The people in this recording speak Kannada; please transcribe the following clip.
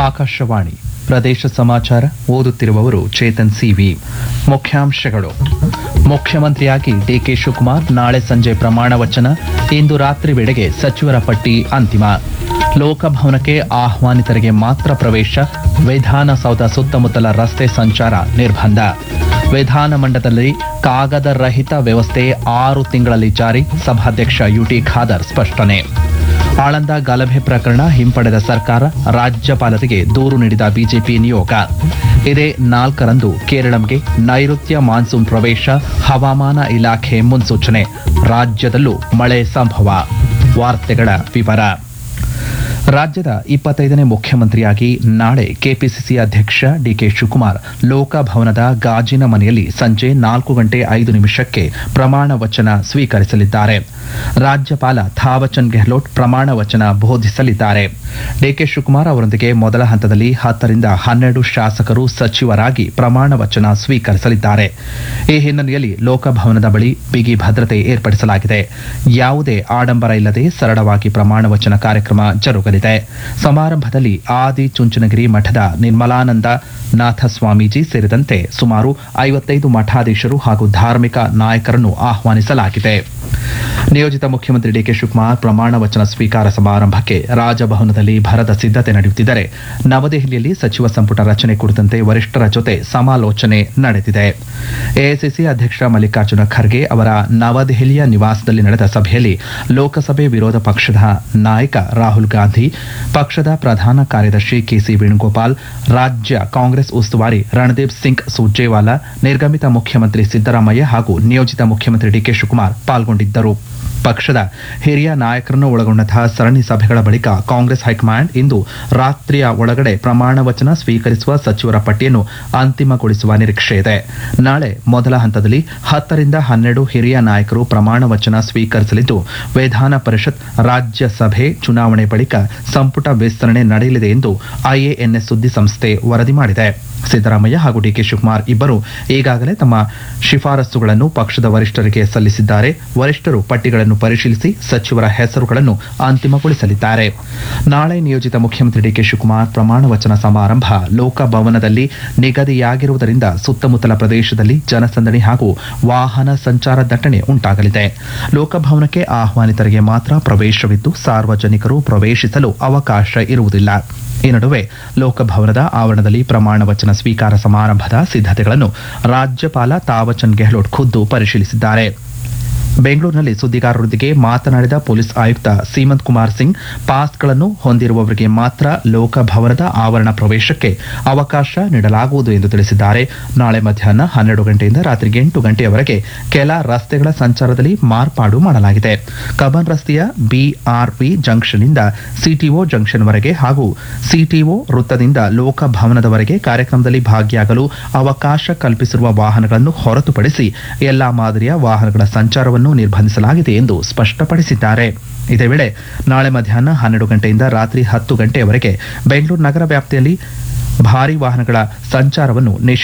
ಆಕಾಶವಾಣಿ ಪ್ರದೇಶ ಸಮಾಚಾರ ಓದುತ್ತಿರುವವರು ಚೇತನ್ ಸಿವಿ ಮುಖ್ಯಾಂಶಗಳು ಮುಖ್ಯಮಂತ್ರಿಯಾಗಿ ಡಿಕೆ ಶಿವಕುಮಾರ್ ನಾಳೆ ಸಂಜೆ ಪ್ರಮಾಣ ವಚನ ಇಂದು ರಾತ್ರಿ ವೇಳೆಗೆ ಸಚಿವರ ಪಟ್ಟಿ ಅಂತಿಮ ಲೋಕಭವನಕ್ಕೆ ಆಹ್ವಾನಿತರಿಗೆ ಮಾತ್ರ ಪ್ರವೇಶ ವಿಧಾನಸೌಧ ಸುತ್ತಮುತ್ತಲ ರಸ್ತೆ ಸಂಚಾರ ನಿರ್ಬಂಧ ವಿಧಾನಮಂಡಲದಲ್ಲಿ ಕಾಗದ ರಹಿತ ವ್ಯವಸ್ಥೆ ಆರು ತಿಂಗಳಲ್ಲಿ ಜಾರಿ ಸಭಾಧ್ಯಕ್ಷ ಯುಟಿ ಖಾದರ್ ಸ್ಪಷ್ಟನೆ ಆಳಂದ ಗಲಭೆ ಪ್ರಕರಣ ಹಿಂಪಡೆದ ಸರ್ಕಾರ ರಾಜ್ಯಪಾಲರಿಗೆ ದೂರು ನೀಡಿದ ಬಿಜೆಪಿ ನಿಯೋಗ ಇದೇ ನಾಲ್ಕರಂದು ಕೇರಳಂಗೆ ನೈಋತ್ಯ ಮಾನ್ಸೂನ್ ಪ್ರವೇಶ ಹವಾಮಾನ ಇಲಾಖೆ ಮುನ್ಸೂಚನೆ ರಾಜ್ಯದಲ್ಲೂ ಮಳೆ ಸಂಭವ ವಾರ್ತೆಗಳ ವಿವರ ರಾಜ್ಯದ ಇಪ್ಪತ್ತೈದನೇ ಮುಖ್ಯಮಂತ್ರಿಯಾಗಿ ನಾಳೆ ಕೆಪಿಸಿಸಿ ಅಧ್ಯಕ್ಷ ಡಿಕೆ ಶಿವಕುಮಾರ್ ಲೋಕಭವನದ ಗಾಜಿನ ಮನೆಯಲ್ಲಿ ಸಂಜೆ ನಾಲ್ಕು ಗಂಟೆ ಐದು ನಿಮಿಷಕ್ಕೆ ಪ್ರಮಾಣ ವಚನ ಸ್ವೀಕರಿಸಲಿದ್ದಾರೆ ರಾಜ್ಯಪಾಲ ಥಾವಚಂದ್ ಗೆಹ್ಲೋಟ್ ಪ್ರಮಾಣ ವಚನ ಬೋಧಿಸಲಿದ್ದಾರೆ ಡಿಕೆ ಶಿವಕುಮಾರ್ ಅವರೊಂದಿಗೆ ಮೊದಲ ಹಂತದಲ್ಲಿ ಹತ್ತರಿಂದ ಹನ್ನೆರಡು ಶಾಸಕರು ಸಚಿವರಾಗಿ ಪ್ರಮಾಣ ವಚನ ಸ್ವೀಕರಿಸಲಿದ್ದಾರೆ ಈ ಹಿನ್ನೆಲೆಯಲ್ಲಿ ಲೋಕಭವನದ ಬಳಿ ಬಿಗಿ ಭದ್ರತೆ ಏರ್ಪಡಿಸಲಾಗಿದೆ ಯಾವುದೇ ಆಡಂಬರ ಇಲ್ಲದೆ ಸರಳವಾಗಿ ಪ್ರಮಾಣ ವಚನ ಕಾರ್ಯಕ್ರಮ ಜರುಗಲಿದೆ ಸಮಾರಂಭದಲ್ಲಿ ಆದಿ ಚುಂಚನಗಿರಿ ಮಠದ ನಿರ್ಮಲಾನಂದ ನಾಥ ಸ್ವಾಮೀಜಿ ಸೇರಿದಂತೆ ಸುಮಾರು ಐವತ್ತೈದು ಮಠಾಧೀಶರು ಹಾಗೂ ಧಾರ್ಮಿಕ ನಾಯಕರನ್ನು ಆಹ್ವಾನಿಸಲಾಗಿದೆ ನಿಯೋಜಿತ ಮುಖ್ಯಮಂತ್ರಿ ಡಿಕೆ ಶಿವಕುಮಾರ್ ಪ್ರಮಾಣ ವಚನ ಸ್ವೀಕಾರ ಸಮಾರಂಭಕ್ಕೆ ರಾಜಭವನದಲ್ಲಿ ಭರದ ಸಿದ್ಧತೆ ನಡೆಯುತ್ತಿದ್ದರೆ ನವದೆಹಲಿಯಲ್ಲಿ ಸಚಿವ ಸಂಪುಟ ರಚನೆ ಕುರಿತಂತೆ ವರಿಷ್ಠರ ಜೊತೆ ಸಮಾಲೋಚನೆ ನಡೆದಿದೆ ಎಐಸಿಸಿ ಅಧ್ಯಕ್ಷ ಮಲ್ಲಿಕಾರ್ಜುನ ಖರ್ಗೆ ಅವರ ನವದೆಹಲಿಯ ನಿವಾಸದಲ್ಲಿ ನಡೆದ ಸಭೆಯಲ್ಲಿ ಲೋಕಸಭೆ ವಿರೋಧ ಪಕ್ಷದ ನಾಯಕ ರಾಹುಲ್ ಗಾಂಧಿ ಪಕ್ಷದ ಪ್ರಧಾನ ಕಾರ್ಯದರ್ಶಿ ಕೆಸಿ ವೇಣುಗೋಪಾಲ್ ರಾಜ್ಯ ಕಾಂಗ್ರೆಸ್ ಉಸ್ತುವಾರಿ ರಣದೀಪ್ ಸಿಂಗ್ ಸುರ್ಜೇವಾಲಾ ನಿರ್ಗಮಿತ ಮುಖ್ಯಮಂತ್ರಿ ಸಿದ್ದರಾಮಯ್ಯ ಹಾಗೂ ನಿಯೋಜಿತ ಮುಖ್ಯಮಂತ್ರಿ ಡಿಕೆ ಶಿವಕುಮಾರ್ ಪಾಲ್ಗೊಂಡಿದ್ದರು ಪಕ್ಷದ ಹಿರಿಯ ನಾಯಕರನ್ನು ಒಳಗೊಂಡಂತಹ ಸರಣಿ ಸಭೆಗಳ ಬಳಿಕ ಕಾಂಗ್ರೆಸ್ ಹೈಕಮಾಂಡ್ ಇಂದು ರಾತ್ರಿಯ ಒಳಗಡೆ ಪ್ರಮಾಣ ವಚನ ಸ್ವೀಕರಿಸುವ ಸಚಿವರ ಪಟ್ಟಿಯನ್ನು ಅಂತಿಮಗೊಳಿಸುವ ನಿರೀಕ್ಷೆ ಇದೆ ನಾಳೆ ಮೊದಲ ಹಂತದಲ್ಲಿ ಹತ್ತರಿಂದ ಹನ್ನೆರಡು ಹಿರಿಯ ನಾಯಕರು ಪ್ರಮಾಣ ವಚನ ಸ್ವೀಕರಿಸಲಿದ್ದು ವಿಧಾನ ಪರಿಷತ್ ರಾಜ್ಯಸಭೆ ಚುನಾವಣೆ ಬಳಿಕ ಸಂಪುಟ ವಿಸ್ತರಣೆ ನಡೆಯಲಿದೆ ಎಂದು ಐಎಎನ್ಎಸ್ ಸುದ್ದಿ ಸಂಸ್ಥೆ ವರದಿ ಮಾಡಿದೆ ಸಿದ್ದರಾಮಯ್ಯ ಹಾಗೂ ಡಿಕೆ ಶಿವಕುಮಾರ್ ಇಬ್ಬರು ಈಗಾಗಲೇ ತಮ್ಮ ಶಿಫಾರಸುಗಳನ್ನು ಪಕ್ಷದ ವರಿಷ್ಠರಿಗೆ ಸಲ್ಲಿಸಿದ್ದಾರೆ ವರಿಷ್ಠರು ಪಟ್ಟಿಗಳನ್ನು ಪರಿಶೀಲಿಸಿ ಸಚಿವರ ಹೆಸರುಗಳನ್ನು ಅಂತಿಮಗೊಳಿಸಲಿದ್ದಾರೆ ನಾಳೆ ನಿಯೋಜಿತ ಮುಖ್ಯಮಂತ್ರಿ ಡಿಕೆ ಶಿವಕುಮಾರ್ ಪ್ರಮಾಣ ವಚನ ಸಮಾರಂಭ ಲೋಕಭವನದಲ್ಲಿ ನಿಗದಿಯಾಗಿರುವುದರಿಂದ ಸುತ್ತಮುತ್ತಲ ಪ್ರದೇಶದಲ್ಲಿ ಜನಸಂದಣಿ ಹಾಗೂ ವಾಹನ ಸಂಚಾರ ದಟ್ಟಣೆ ಉಂಟಾಗಲಿದೆ ಲೋಕಭವನಕ್ಕೆ ಆಹ್ವಾನಿತರಿಗೆ ಮಾತ್ರ ಪ್ರವೇಶವಿದ್ದು ಸಾರ್ವಜನಿಕರು ಪ್ರವೇಶಿಸಲು ಅವಕಾಶ ಇರುವುದಿಲ್ಲ ಈ ನಡುವೆ ಲೋಕಭವನದ ಆವರಣದಲ್ಲಿ ಪ್ರಮಾಣ ವಚನ ಸ್ವೀಕಾರ ಸಮಾರಂಭದ ಸಿದ್ಧತೆಗಳನ್ನು ರಾಜ್ಯಪಾಲ ತಾವಚಂದ್ ಗೆಹ್ಲೋಟ್ ಖುದ್ದು ಪರಿಶೀಲಿಸಿದ್ದಾರೆ ಬೆಂಗಳೂರಿನಲ್ಲಿ ಸುದ್ದಿಗಾರರೊಂದಿಗೆ ಮಾತನಾಡಿದ ಪೊಲೀಸ್ ಆಯುಕ್ತ ಸೀಮಂತ್ ಕುಮಾರ್ ಸಿಂಗ್ ಪಾಸ್ಗಳನ್ನು ಹೊಂದಿರುವವರಿಗೆ ಮಾತ್ರ ಲೋಕಭವನದ ಆವರಣ ಪ್ರವೇಶಕ್ಕೆ ಅವಕಾಶ ನೀಡಲಾಗುವುದು ಎಂದು ತಿಳಿಸಿದ್ದಾರೆ ನಾಳೆ ಮಧ್ಯಾಹ್ನ ಹನ್ನೆರಡು ಗಂಟೆಯಿಂದ ರಾತ್ರಿ ಎಂಟು ಗಂಟೆಯವರೆಗೆ ಕೆಲ ರಸ್ತೆಗಳ ಸಂಚಾರದಲ್ಲಿ ಮಾರ್ಪಾಡು ಮಾಡಲಾಗಿದೆ ಕಬನ್ ರಸ್ತೆಯ ಬಿಆರ್ಪಿ ಜಂಕ್ಷನ್ನಿಂದ ಸಿಟಿಒ ಜಂಕ್ಷನ್ವರೆಗೆ ಹಾಗೂ ಸಿಟಿಒ ವೃತ್ತದಿಂದ ಲೋಕಭವನದವರೆಗೆ ಕಾರ್ಯಕ್ರಮದಲ್ಲಿ ಭಾಗಿಯಾಗಲು ಅವಕಾಶ ಕಲ್ಪಿಸಿರುವ ವಾಹನಗಳನ್ನು ಹೊರತುಪಡಿಸಿ ಎಲ್ಲಾ ಮಾದರಿಯ ವಾಹನಗಳ ಸಂಚಾರವನ್ನು ನಿರ್ಬಂಧಿಸಲಾಗಿದೆ ಎಂದು ಸ್ಪಷ್ಟಪಡಿಸಿದ್ದಾರೆ ಇದೇ ವೇಳೆ ನಾಳೆ ಮಧ್ಯಾಹ್ನ ಹನ್ನೆರಡು ಗಂಟೆಯಿಂದ ರಾತ್ರಿ ಹತ್ತು ಗಂಟೆಯವರೆಗೆ ಬೆಂಗಳೂರು ನಗರ ವ್ಯಾಪ್ತಿಯಲ್ಲಿ ಭಾರಿ ವಾಹನಗಳ ಸಂಚಾರವನ್ನು ನಿಷೇಧಿಸಲಾಗಿದೆ